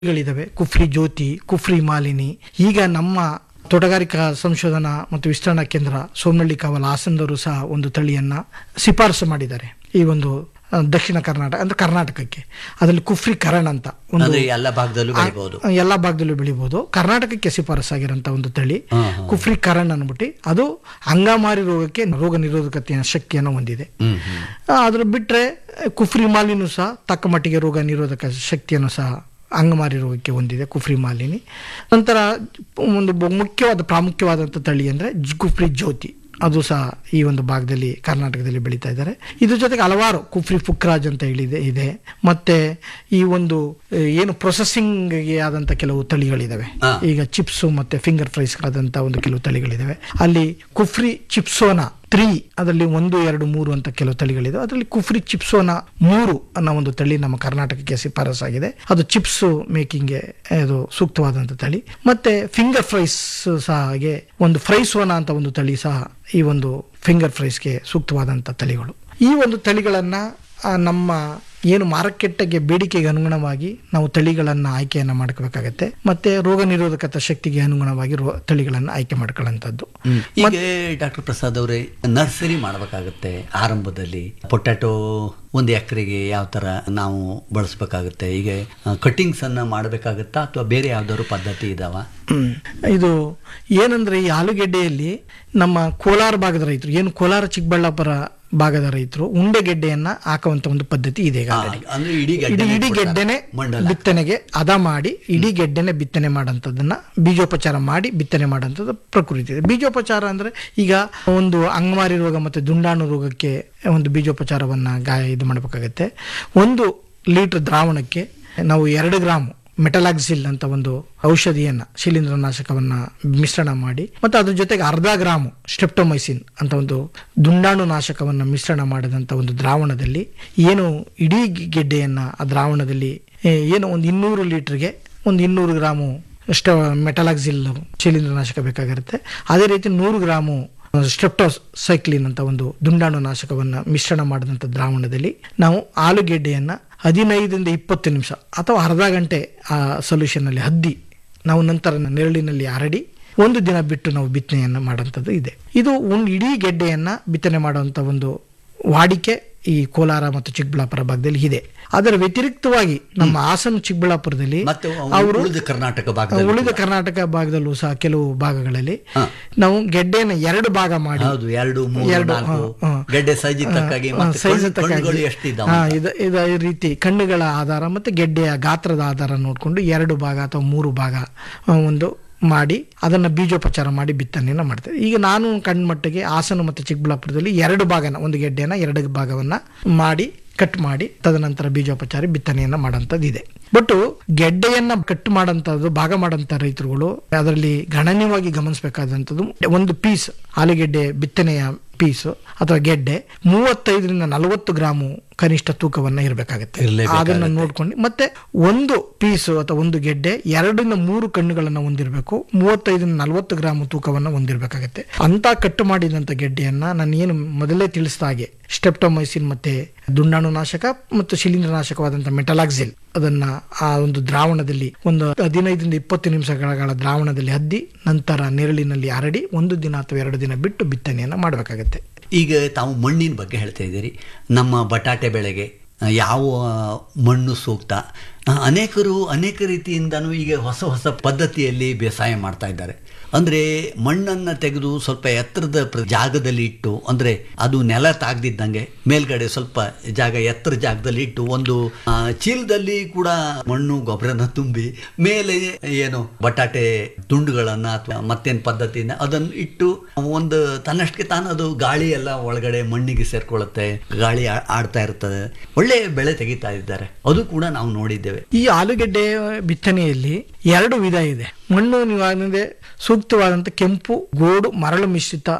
ಗಳಿದಾವೆ ಕುಫ್ರಿ ಜ್ಯೋತಿ ಕುಫ್ರಿ ಮಾಲಿನಿ ಈಗ ನಮ್ಮ ತೋಟಗಾರಿಕಾ ಸಂಶೋಧನಾ ಮತ್ತು ವಿಸ್ತರಣಾ ಕೇಂದ್ರ ಸೋಮನಹಳ್ಳಿ ಕಾವಲ್ ಹಾಸನದವರು ಸಹ ಒಂದು ತಳಿಯನ್ನ ಶಿಫಾರಸು ಮಾಡಿದ್ದಾರೆ ಈ ಒಂದು ಆ, ದಕ್ಷಿಣ ಕರ್ನಾಟಕ ಅಂದ್ರೆ ಕರ್ನಾಟಕಕ್ಕೆ ಅದರಲ್ಲಿ ಕುಫ್ರಿ ಕರಣ್ ಅಂತ ಒಂದು ಅಂದ್ರೆ ಎಲ್ಲ ಭಾಗದಲ್ಲೂ ಬೆಳಿಬಹುದು ಆ, ಎಲ್ಲಾ ಭಾಗದಲ್ಲೂ ಬೆಳಿಬಹುದು ಕರ್ನಾಟಕಕ್ಕೆ ಶಿಫಾರಸಾಗಿರೋಂಥ ಒಂದು ತಳಿ ಹಾ, ಹಾ. ಕುಫ್ರಿ ಕರಣ್ ಅನ್ಬಿಟ್ಟು ಅದು ಅಂಗಮಾರಿ ರೋಗಕ್ಕೆ ರೋಗ ನಿರೋಧಕತೆಯ ಶಕ್ತಿಯನ್ನು ಹೊಂದಿದೆ ಹ್ಮ್ ಹ್ಮ್ ಆ, ಅದ್ರ ಬಿಟ್ರೆ ಕುಫ್ರಿ ಮಾಲಿನೂ ಸಹ ತಕ್ಕ ಮಟ್ಟಿಗೆ ರೋಗ ನಿರೋಧಕ ಶಕ್ತಿಯನ್ನು ಸಹ ಅಂಗಮಾರಿ ರೋಗಕ್ಕೆ ಹೊಂದಿದೆ ಕುಫ್ರಿ ಮಾಲಿನಿ ನಂತರ ಒಂದು ಬ- ಮುಖ್ಯವಾದ ಪ್ರಾಮುಖ್ಯವಾದಂಥ ತಳಿ ಅಂದರೆ ಕುಫ್ರಿ ಜ್ಯೋತಿ ಅದು ಸಹ ಈ ಒಂದು ಭಾಗದಲ್ಲಿ ಕರ್ನಾಟಕದಲ್ಲಿ ಬೆಳೀತಾ ಇದ್ದಾರೆ ಇದ್ರ ಜೊತೆಗೆ ಹಲವಾರು ಕುಫ್ರಿ ಫುಕ್ರಾಜ್ ಅಂತ ಹೇಳಿದೆ ಇದೆ ಮತ್ತೆ ಈ ಒಂದು ಆ, ಏನು ಪ್ರೊಸೆಸಿಂಗ್ಗೆ ಆದಂಥ ಕೆಲವು ತಳಿಗಳಿದಾವೆ ಹಾ. ಈಗ ಚಿಪ್ಸು ಮತ್ತೆ ಫಿಂಗರ್ ಫ್ರೈಸ್ ಆದಂಥ ಒಂದು ಕೆಲವು ತಳಿಗಳಿದಾವೆ ಅಲ್ಲಿ ಕುಫ್ರಿ ಚಿಪ್ಸೋನಾ ತ್ರೀ ಅದರಲ್ಲಿ ಒಂದು ಎರಡು ಮೂರು ಅಂತ ಕೆಲವು ತಳಿಗಳಿದೆ ಅದರಲ್ಲಿ ಕುಫ್ರಿ ಚಿಪ್ಸೋನಾ ಮೂರು ಅನ್ನೋ ಒಂದು ತಳಿ ನಮ್ಮ ಕರ್ನಾಟಕಕ್ಕೆ ಶಿಫಾರಸಾಗಿದೆ ಅದು ಚಿಪ್ಸ್ ಮೇಕಿಂಗ್ಗೆ ಅದು ಸೂಕ್ತವಾದಂಥ ತಳಿ ಮತ್ತೆ ಫಿಂಗರ್ ಫ್ರೈಸ್ ಸಹ ಹಾಗೆ ಒಂದು ಫ್ರೈಸೋನಾ ಅಂತ ಒಂದು ತಳಿ ಸಹ ಈ ಒಂದು ಫಿಂಗರ್ ಫ್ರೈಸ್ಗೆ ಸೂಕ್ತವಾದಂಥ ತಳಿಗಳು ಈ ಒಂದು ತಳಿಗಳನ್ನ ಆ, ನಮ್ಮ ಏನು ಮಾರುಕಟ್ಟೆಗೆ ಬೇಡಿಕೆಗೆ ಅನುಗುಣವಾಗಿ ನಾವು ತಳಿಗಳನ್ನು ಆಯ್ಕೆಯನ್ನು ಮಾಡ್ಕೋಬೇಕಾಗತ್ತೆ ಮತ್ತೆ ರೋಗ ನಿರೋಧಕತೆ ಶಕ್ತಿಗೆ ಅನುಗುಣವಾಗಿ ರೋ ತಳಿಗಳನ್ನು ಆಯ್ಕೆ ಮಾಡ್ಕೊಳ್ಳೋಂಥದ್ದು ಈಗ ಡಾಕ್ಟರ್ ಪ್ರಸಾದ್ ಅವರೇ ನರ್ಸರಿ ಮಾಡಬೇಕಾಗುತ್ತೆ ಆರಂಭದಲ್ಲಿ ಪೊಟ್ಯಾಟೊ ಒಂದು ಎಕರೆಗೆ ಯಾವ ತರ ನಾವು ಬಳಸಬೇಕಾಗುತ್ತೆ ಈಗ ಕಟ್ಟಿಂಗ್ಸ್ ಅನ್ನ ಮಾಡಬೇಕಾಗುತ್ತಾ ಅಥವಾ ಬೇರೆ ಯಾವ್ದಾದ್ರು ಪದ್ಧತಿ ಇದಾವ ಹ್ಮ್. ಇದು ಏನಂದ್ರೆ ಈ ಆಲೂಗೆಡ್ಡೆಯಲ್ಲಿ ನಮ್ಮ ಕೋಲಾರ ಭಾಗದ ರೈತರು ಏನು ಕೋಲಾರ ಚಿಕ್ಕಬಳ್ಳಾಪುರ ಭಾಗದ ರೈತರು ಉಂಡೆಗೆಡ್ಡೆಯನ್ನ ಹಾಕುವಂತ ಒಂದು ಪದ್ಧತಿ ಇದೆ ಈಗ already. ಅಂದ್ರೆ ಇಡೀ ಇಡೀ ಗಡ್ಡೆನೇ ಇಡೀ ಕೊಡ್ತಾರೆ. ಗೆಡ್ಡೆನೆ ಮಂಡಲ ಬಿತ್ತನೆಗೆ ಹದ ಮಾಡಿ ಇಡೀ ಗೆಡ್ಡೆನೆ ಬಿತ್ತನೆ ಮಾಡೋಂಥದ್ದನ್ನ ಬೀಜೋಪಚಾರ ಮಾಡಿ ಬಿತ್ತನೆ ಮಾಡೋಂಥದ್ದು ಪ್ರಕೃತಿ ಇದೆ ಬೀಜೋಪಚಾರ ಅಂದ್ರೆ ಈಗ ಒಂದು ಅಂಗಮಾರಿ ರೋಗ ಮತ್ತೆ ದುಂಡಾಣು ರೋಗಕ್ಕೆ ಒಂದು ಬೀಜೋಪಚಾರವನ್ನ ಗಾಯ ಇದು ಮಾಡಬೇಕಾಗತ್ತೆ ಒಂದು ಲೀಟರ್ ದ್ರಾವಣಕ್ಕೆ ನಾವು ಎರಡು ಗ್ರಾಮ್ ಮೆಟಲಾಕ್ಸಿಲ್ ಅಂತ ಒಂದು ಔಷಧಿಯನ್ನ ಶಿಲೀಂಧ್ರನಾಶಕವನ್ನ ಮಿಶ್ರಣ ಮಾಡಿ ಮತ್ತು ಅದ್ರ ಜೊತೆಗೆ ಅರ್ಧ ಗ್ರಾಮ್ ಸ್ಟೆಪ್ಟೊಮೈಸಿನ್ ಅಂತ ಒಂದು ದುಂಡಾಣು ನಾಶಕವನ್ನ ಮಿಶ್ರಣ ಮಾಡಿದಂಥ ಒಂದು ದ್ರಾವಣದಲ್ಲಿ ಏನು ಇಡೀ ಗೆಡ್ಡೆಯನ್ನ ಆ ದ್ರಾವಣದಲ್ಲಿ ಏ, ಏನು ಒಂದು ಇನ್ನೂರು ಲೀಟರ್ಗೆ ಒಂದು ಇನ್ನೂರು ಗ್ರಾಮು ಸ್ಟ ಮೆಟಲಾಕ್ಸಿಲ್ ಶಿಲೀಂಧ್ರನಾಶಕ ಬೇಕಾಗಿರುತ್ತೆ ಅದೇ ರೀತಿ ನೂರು ಗ್ರಾಮು ಸ್ಟ್ರೆಪ್ಟೋಸೈಕ್ಲಿನ್ ಅಂತ ಒಂದು ದುಂಡಾಣು ನಾಶಕವನ್ನ ಮಿಶ್ರಣ ಮಾಡಿದಂಥ ದ್ರಾವಣದಲ್ಲಿ ನಾವು ಆಲೂಗೆಡ್ಡೆಯನ್ನ ಹದಿನೈದರಿಂದ ಇಪ್ಪತ್ತು ನಿಮಿಷ ಅಥವಾ ಅರ್ಧ ಗಂಟೆ ಆ ಸೊಲ್ಯೂಷನ್ ಅಲ್ಲಿ ಹದ್ದಿ ನಾವು ನಂತರ ನೆರಳಿನಲ್ಲಿ ಹರಡಿ ಒಂದು ದಿನ ಬಿಟ್ಟು ನಾವು ಬಿತ್ತನೆಯನ್ನ ಮಾಡೋಂಥದ್ದು ಇದೆ ಇದು ಒಂದು ಇಡೀ ಗೆಡ್ಡೆಯನ್ನ ಬಿತ್ತನೆ ಮಾಡುವಂತ ಒಂದು ವಾಡಿಕೆ ಈ ಕೋಲಾರ ಮತ್ತು ಚಿಕ್ಕಬಳ್ಳಾಪುರ ಭಾಗದಲ್ಲಿ ಇದೆ ಅದರ ವ್ಯತಿರಿಕ್ತವಾಗಿ ನಮ್ಮ ಹಾಸನ ಚಿಕ್ಕಬಳ್ಳಾಪುರದಲ್ಲಿ ಮತ್ತೆ ಅವರು ಉಳಿದ ಕರ್ನಾಟಕ ಭಾಗದಲ್ಲಿ ಉಳಿದ ಕರ್ನಾಟಕ ಭಾಗದಲ್ಲೂ ಸಹ ಕೆಲವು ಭಾಗಗಳಲ್ಲಿ ಹಾ. ನಾವು ಗೆಡ್ಡೆನ ಎರಡು ಭಾಗ ಮಾಡಿ ಹೌದು ಎರಡು ಮೂರು ಎರಡು, ನಾಲ್ಕು ಹಾ, ಹಾ. ಗೆಡ್ಡೆ ಸೈಜ್ ತಕ್ಕಾಗಿ ಮತ್ತೆ ಸೈಜ್ ಕಣ್ಣು- ತಕ್ಕಾಗಿ ಕಣ್ಣುಗಳು ಎಷ್ಟಿದಾವ ಹಾ, ಇದು ಇದು ಈ ರೀತಿ ಕಣ್ಣುಗಳ ಆಧಾರ ಮತ್ತೆ ಗೆಡ್ಡೆಯ ಗಾತ್ರದ ಆಧಾರ ನೋಡಿಕೊಂಡು ಎರಡು ಭಾಗ ಅಥವಾ ಮೂರು ಭಾಗ ಆ, ಒಂದು ಮಾಡಿ ಅದನ್ನ ಬೀಜೋಪಚಾರ ಮಾಡಿ ಬಿತ್ತನೆಯನ್ನ ಮಾಡ್ತೇವೆ ಈಗ ನಾನು ಕಣ್ಮಟ್ಟಿಗೆ ಹಾಸನ ಮತ್ತು ಚಿಕ್ಕಬಳ್ಳಾಪುರದಲ್ಲಿ ಎರಡು ಭಾಗನ ಒಂದು ಗೆಡ್ಡೆನ ಎರಡು ಭಾಗವನ್ನ ಮಾಡಿ ಕಟ್ ಮಾಡಿ ತದನಂತರ ಬೀಜೋಪಚಾರ ಬಿತ್ತನೆಯನ್ನ ಮಾಡೋಂಥದ್ದು ಇದೆ ಬಟ್ ಗೆಡ್ಡೆಯನ್ನ ಕಟ್ ಮಾಡೋಂಥದ್ದು ಭಾಗ ಮಾಡೋಂಥ ರೈತರುಗಳು ಅದರಲ್ಲಿ ಗಣನೀಯವಾಗಿ ಗಮನಿಸಬೇಕಾದಂಥದ್ದು ಒಂದು ಪೀಸ್ ಆಲೂಗೆಡ್ಡೆ ಬಿತ್ತನೆಯ ಪೀಸು ಅಥವಾ ಗೆಡ್ಡೆ ಮೂವತ್ತೈದರಿಂದ ನಲವತ್ತು ಗ್ರಾಮು ಕನಿಷ್ಠ ತೂಕವನ್ನ ಇರಬೇಕಾಗುತ್ತೆ ಇರ್ಲೇಬೇಕಾಗತ್ತೆ. ಅದನ್ನ ನೋಡ್ಕೊಂಡು ಮತ್ತೆ ಒಂದು ಪೀಸು ಅಥವಾ ಒಂದು ಗೆಡ್ಡೆ ಎರಡರಿಂದ ಮೂರು ಕಣ್ಣುಗಳನ್ನ ಹೊಂದಿರಬೇಕು ಮೂವತ್ತೈದರಿಂದ ನಲವತ್ತು ಗ್ರಾಮ್ ತೂಕವನ್ನ ಹೊಂದಿರಬೇಕಾಗತ್ತೆ ಅಂತ ಕಟ್ಟು ಮಾಡಿದಂತ ಗೆಡ್ಡೆಯನ್ನ ನಾನು ಏನು ಮೊದಲೇ ತಿಳಿಸಿದ ಹಾಗೆ ಸ್ಟೆಪ್ಟೊಮೈಸಿನ್ ಮತ್ತೆ ದುಂಡಾಣು ನಾಶಕ ಮತ್ತು ಶಿಲೀಂಧ್ರನಾಶಕವಾದಂಥ ಮೆಟಲಾಕ್ಸಿಲ್ ಅದನ್ನ ಆ ಒಂದು ದ್ರಾವಣದಲ್ಲಿ ಒಂದು ಹದಿನೈದರಿಂದ ಇಪ್ಪತ್ತು ನಿಮಿಷಗಳ ದ್ರಾವಣದಲ್ಲಿ ಹದ್ದಿ ನಂತರ ನೆರಳಿನಲ್ಲಿ ಹರಡಿ ಒಂದು ದಿನ ಅಥವಾ ಎರಡು ದಿನ ಬಿಟ್ಟು ಬಿತ್ತನೆಯನ್ನ ಮಾಡಬೇಕಾಗತ್ತೆ ಈಗ ತಾವು ಮಣ್ಣಿನ ಬಗ್ಗೆ ಹೇಳ್ತಾ ಇದ್ದೀರಿ ನಮ್ಮ ಬಟಾಟೆ ಬೆಳೆಗೆ ಆ, ಯಾವ ಮಣ್ಣು ಸೂಕ್ತ ಆ, ಅನೇಕರು ಅನೇಕ ರೀತಿಯಿಂದನೂ ಈಗ ಹೊಸ ಹೊಸ ಪದ್ಧತಿಯಲ್ಲಿ ಬೇಸಾಯ ಮಾಡ್ತಾ ಇದ್ದಾರೆ ಅಂದರೆ ಮಣ್ಣನ್ನು ತೆಗೆದು ಸ್ವಲ್ಪ ಎತ್ತರದ ಪ್ರ- ಜಾಗದಲ್ಲಿ ಇಟ್ಟು ಅಂದರೆ ಅದು ನೆಲ ತಾಗ್ದಿದ್ದಂಗೆ ಮೇಲ್ಗಡೆ ಸ್ವಲ್ಪ ಜಾಗ ಎತ್ತರ ಜಾಗದಲ್ಲಿ ಇಟ್ಟು ಒಂದು ಆ, ಚೀಲದಲ್ಲಿ ಕೂಡ ಮಣ್ಣು ಗೊಬ್ಬರನ ತುಂಬಿ ಮೇಲೆ ಏನು ಬಟಾಟೆ ತುಂಡುಗಳನ್ನ ಅಥವಾ ಮತ್ತೇನು ಪದ್ಧತಿನ ಅದನ್ನು ಇಟ್ಟು ಒಂದು ತನ್ನಷ್ಟಕ್ಕೆ ತಾನು ಅದು ಗಾಳಿ ಎಲ್ಲ ಒಳಗಡೆ ಮಣ್ಣಿಗೆ ಸೇರ್ಕೊಳ್ಳುತ್ತೆ ಗಾಳಿ ಆ- ಆಡ್ತಾ ಇರ್ತದೆ ಒಳ್ಳೆ ಬೆಳೆ ತೆಗಿತಾ ಇದ್ದಾರೆ ಅದು ಕೂಡ ನಾವು ನೋಡಿದ್ದೇವೆ ಈ ಆಲೂಗೆಡ್ಡೆ ಬಿತ್ತನೆಯಲ್ಲಿ ಎರಡು ವಿಧ ಇದೆ ಮಣ್ಣು ನಿವಾರಣೆ ಸೂಕ್ತವಾದಂಥ ಕೆಂಪು ಗೋಡು ಮರಳು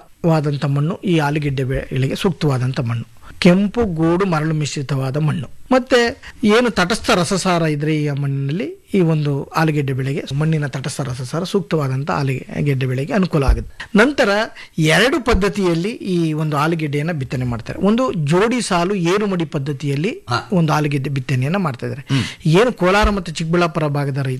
ಮಿಶ್ರಿತವಾದಂಥ ಮಣ್ಣು ಈ ಆಲೂಗೆಡ್ಡೆ ಬೆಳೆಗೆ ಸೂಕ್ತವಾದಂಥ ಮಣ್ಣು ಕೆಂಪು ಗೋಡು ಮರಳು ಮಿಶ್ರಿತವಾದ ಮಣ್ಣು ಮತ್ತೆ ಏನು ತಟಸ್ಥ ರಸಸಾರ ಇದ್ರೆ ಈ ಮಣ್ಣಿನಲ್ಲಿ ಈ ಒಂದು ಆಲೂಗೆಡ್ಡೆ ಬೆಳೆಗೆ ಮಣ್ಣಿನ ತಟಸ್ಥ ರಸಸಾರ ಸೂಕ್ತವಾದಂಥ ಆಲೂಗೆಡ್ಡೆ ಬೆಳೆಗೆ ಅನುಕೂಲ ಆಗುತ್ತೆ ನಂತರ ಎರಡು ಪದ್ಧತಿಯಲ್ಲಿ ಈ ಒಂದು ಆಲೂಗೆಡ್ಡೆಯನ್ನು ಬಿತ್ತನೆ ಮಾಡ್ತಾರೆ ಒಂದು ಜೋಡಿ ಸಾಲು ಏರುಮಡಿ ಪದ್ಧತಿಯಲ್ಲಿ ಹಾ. ಒಂದು ಆಲೂಗೆಡ್ಡೆ ಬಿತ್ತನೆಯನ್ನ ಮಾಡ್ತಾ ಇದ್ದಾರೆ ಏನು ಕೋಲಾರ ಮತ್ತು ಚಿಕ್ಕಬಳ್ಳಾಪುರ ಭಾಗದ ರೈತರು